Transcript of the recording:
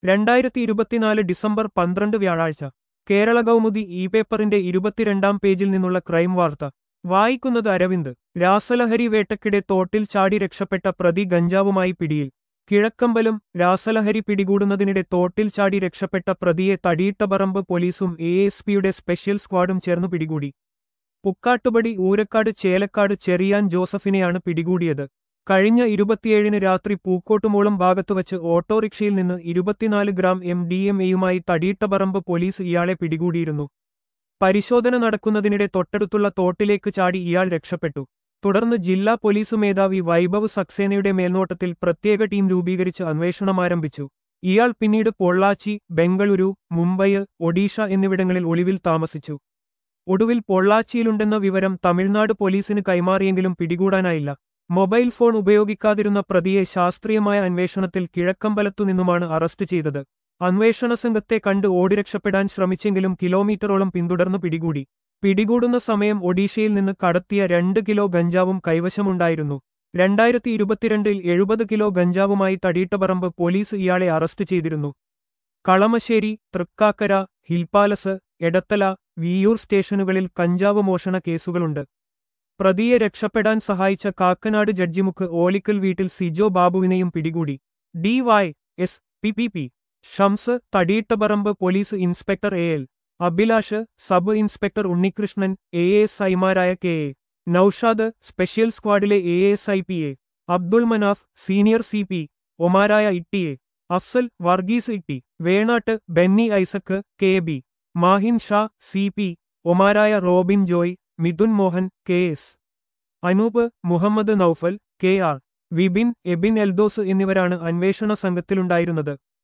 രണ്ടായിരത്തി ഇരുപത്തിനാല് ഡിസംബർ പന്ത്രണ്ട് വ്യാഴാഴ്ച കേരള കൗമുദി ഇ പേപ്പറിന്റെ ഇരുപത്തിരണ്ടാം പേജിൽ നിന്നുള്ള ക്രൈം വാർത്ത വായിക്കുന്നത് അരവിന്ദ് രാസലഹരി വേട്ടക്കിടെ തോട്ടിൽ ചാടി രക്ഷപ്പെട്ട പ്രതി ഗഞ്ചാവുമായി പിടിയിൽ കിഴക്കമ്പലം രാസലഹരി പിടികൂടുന്നതിനിടെ തോട്ടിൽ ചാടി രക്ഷപ്പെട്ട പ്രതിയെ തടിയിട്ടപറമ്പ് പോലീസും എ എസ് പിയുടെ സ്പെഷ്യൽ സ്ക്വാഡും ചേർന്നു പിടികൂടി പുക്കാട്ടുപടി ഊരക്കാട് ചേലക്കാട് ചെറിയാൻ ജോസഫിനെയാണ് പിടികൂടിയത് കഴിഞ്ഞ ഇരുപത്തിയേഴിന് രാത്രി പൂക്കോട്ടുമൂളം ഭാഗത്തുവച്ച് ഓട്ടോറിക്ഷയിൽ നിന്ന് ഇരുപത്തിനാല് ഗ്രാം എം ഡി എം എയുമായി തടിയിട്ടപറമ്പ് പോലീസ് ഇയാളെ പിടികൂടിയിരുന്നു പരിശോധന നടക്കുന്നതിനിടെ തൊട്ടടുത്തുള്ള തോട്ടിലേക്ക് ചാടി ഇയാൾ രക്ഷപ്പെട്ടു തുടർന്ന് ജില്ലാ പോലീസ് മേധാവി വൈഭവ് സക്സേനയുടെ മേൽനോട്ടത്തിൽ പ്രത്യേക ടീം രൂപീകരിച്ച് അന്വേഷണം ആരംഭിച്ചു ഇയാൾ പിന്നീട് പൊള്ളാച്ചി ബംഗളൂരു മുംബൈ ഒഡീഷ എന്നിവിടങ്ങളിൽ ഒളിവിൽ താമസിച്ചു ഒടുവിൽ പൊള്ളാച്ചിയിലുണ്ടെന്ന വിവരം തമിഴ്നാട് പോലീസിന് കൈമാറിയെങ്കിലും പിടികൂടാനായില്ല മൊബൈൽ ഫോൺ ഉപയോഗിക്കാതിരുന്ന പ്രതിയെ ശാസ്ത്രീയമായ അന്വേഷണത്തിൽ കിഴക്കമ്പലത്തു നിന്നുമാണ് അറസ്റ്റ് ചെയ്തത് അന്വേഷണ സംഘത്തെ കണ്ട് ഓടിരക്ഷപ്പെടാൻ ശ്രമിച്ചെങ്കിലും കിലോമീറ്ററോളം പിന്തുടർന്നു പിടികൂടി പിടികൂടുന്ന സമയം ഒഡീഷയിൽ നിന്ന് കടത്തിയ രണ്ട് കിലോ ഗഞ്ചാവും കൈവശമുണ്ടായിരുന്നു രണ്ടായിരത്തി ഇരുപത്തിരണ്ടിൽ എഴുപത് കിലോ ഗഞ്ചാവുമായി തടീട്ടപറമ്പ് പോലീസ് ഇയാളെ അറസ്റ്റ് ചെയ്തിരുന്നു കളമശ്ശേരി തൃക്കാക്കര ഹിൽപാലസ് എടത്തല വിയൂർ സ്റ്റേഷനുകളിൽ കഞ്ചാവ് മോഷണ കേസുകളുണ്ട് പ്രതിയെ രക്ഷപ്പെടാൻ സഹായിച്ച കാക്കനാട് ജഡ്ജിമുക്ക് ഓലിക്കൽ വീട്ടിൽ സിജോ ബാബുവിനെയും പിടികൂടി D Y S P P P Shams Thadiyittaparambu police inspector A L Abhilash sub inspector Unnikrishnan A S ഐമാരായ കെ എ നൌഷാദ് സ്പെഷ്യൽ സ്ക്വാഡിലെ A S I P A Abdul Manaf senior C P ഒമാരായ Itty A Afsal Varghese Itty Venatt Benny Isaac K B Mahin Sha C P ഒമാരായ Robin Joy Mithun Mohan K S Anoop Muhammad Noufal K R Vipin Ebin Eldhose എന്നിവരാണ് അന്വേഷണ സംഘത്തിലുണ്ടായിരുന്നത്